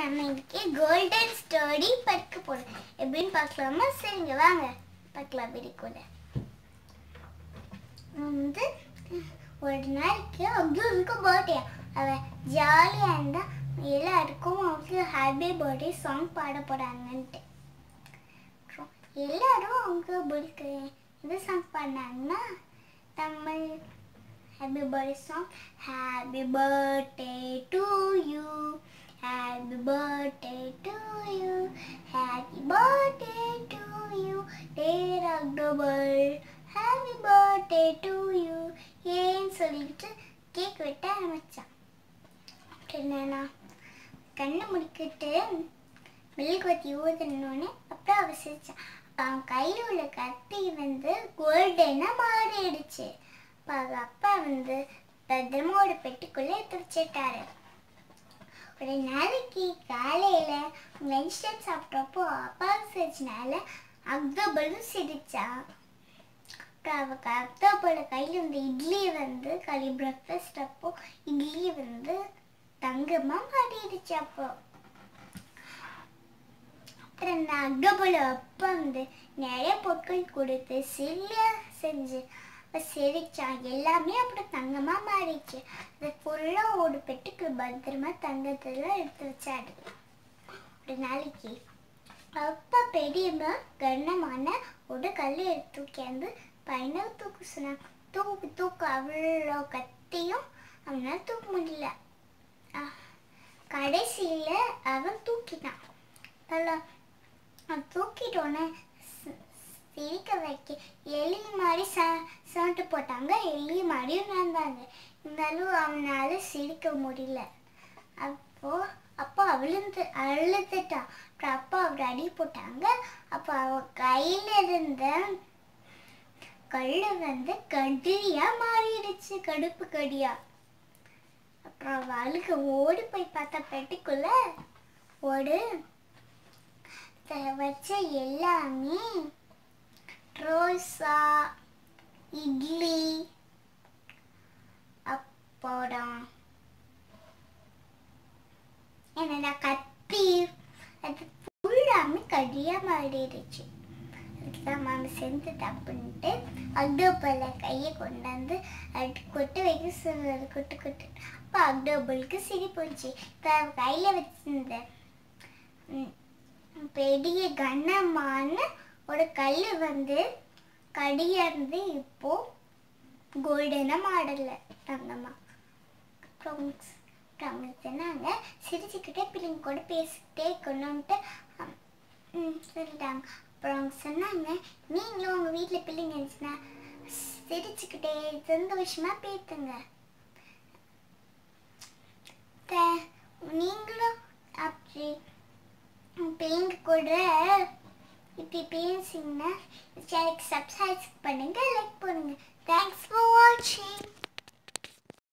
நம்ம இன்னைக்கு golden story படிக்க போறோம் எப்படின்னு பார்க்கலாமா சரிங்க வாங்க பார்க்கலாம் வீடியோக்குள்ள வந்து ஒரு நாளைக்கு அப்துல்க்கு பர்த்டே அவன் ஜாலியாக இருந்தா எல்லாருக்கும் அவனுக்கு ஹாப்பி பர்த்டே சாங் பாட போறாங்கன்ட்டு அப்புறம் எல்லாரும் அவங்க புல்க்கு எந்த சாங் பாடினாங்கன்னா Tamil Happy birthday song. Happy birthday to you. Happy birthday to you. Happy birthday to you. Dear October. Happy birthday to you. ஏன்னு சொல்லிட்டு கேக் வெட்ட ஆரம்பிச்சான் என்னன்னா கண்ணை முடிக்கிட்டு மெழுகுவத்தி ஊதணுன்னு அப்புறம் அவ சிரிச்சான் அப்ப அவன் கையில் உள்ள கத்தி வந்து கோல்டனா மாறிடுச்சு அப்ப அவ அப்பா வந்து பத்திரமா ஒரு பெட்டிக்குள்ள எடுத்து வச்சுட்டாரு ஒரு நாளைக்கு காலையில லஞ்ச் டைம் சாப்பிட்றப்போ அப்பா சிரிச்சனால அக்தோபலும் சிரிச்சான் அப்புறம் அவ அக்தோபோட கையில் இருந்த இட்லி வந்து களி பிரேக்ஃபாஸ்ட் அப்போ இட்லி வந்து தங்கமா மாறிடுச்சு அப்போ அப்புறம் இந்த அக்டோபோல அப்பா வந்து நிறைய பொருட்கள் கொடுத்து சில்லியா செஞ்சு அப்ப சிரிச்சான் எல்லாமே அப்புறம் தங்கமா மாறிடுச்சு அது ஃபுல்லா ஒரு பெட்டுக்கு பத்திரமா தங்கத்துல எடுத்து வச்சாரு ஒரு நாளைக்கு அப்பா பெரியம்மா கனமான ஒரு கல் எடுத்து தூக்கியாந்து பையனை தூக்க சொன்னான் தூக்கு தூக்கு அவ்வளோ கத்தியும் அவனால தூக்க முடியல அஹ், கடைசியில அவன் தூக்கிட்டான் நல்லா அவன் தூக்கிட்டோன்னே சி- சிரிக்க வைக்க எலி மாதிரி ச சவுண்டு போட்டாங்க எலி மாதிரியும் நடந்தாங்க இருந்தாலும் அவனால சிரிக்க முடியல அப்போ அப்பா அவிழுந்து அழுதுட்டான் அப்புறம் அப்பா அவர் அடி போட்டாங்க அப்போ அவன் கையில இருந்த கல்லு வந்து கடியா மாறிடுச்சு கடுப்பு கடியா அப்புறம் அவ அழுக ஓடி போய் பார்த்தா பெட்டிக்குள்ள ஓடு த- வச்ச எல்லாமே ரோசா இட்லி அப்படம் என்னடா கத்தி அது ஃபுல்லாமே கடியா மாறிடுச்சு அதுக்குதான் மாமா செஞ்சு தப்புன்ட்டு அக்டோபல்ல கையை கொண்டாந்து அது கொட்டு வைக்க சொல்லுறது கொட்டு கொட்டு அப்போ அக்டோபலுக்கு சிரிப்பு வந்துச்சு இப்போ அவ கையில் வச்சிருந்த ம், பெரிய கனமான ஒரு கல் வந்து கடியா இருந்து இப்போ கோல்டனா மாடல்ல தங்கம்மா அப்புறம் அப்புறம் அவங்க சொன்னாங்க சிரிச்சுக்கிட்டே பிள்ளைங்க கூட பேசிக்கிட்டே இருக்கணும்ட்டு அம், ம், சொல்லிட்டாங்க அப்புறம் அவங்க சொன்னாங்க நீங்களும் உங்கள் வீட்டில் பிள்ளைங்க இருந்துச்சுன்னா சிரிச்சுக்கிட்டே சந்தோஷமா பேத்துங்க த- நீங்களும் அப்படி பிள்ளைங்க கூட இப்படி பேசிங்கன்னா சேனலுக்கு சப்ஸ்கிரைப் பண்ணுங்க லைக் பண்ணுங்க தேங்க்ஸ் ஃபார் வாட்சிங்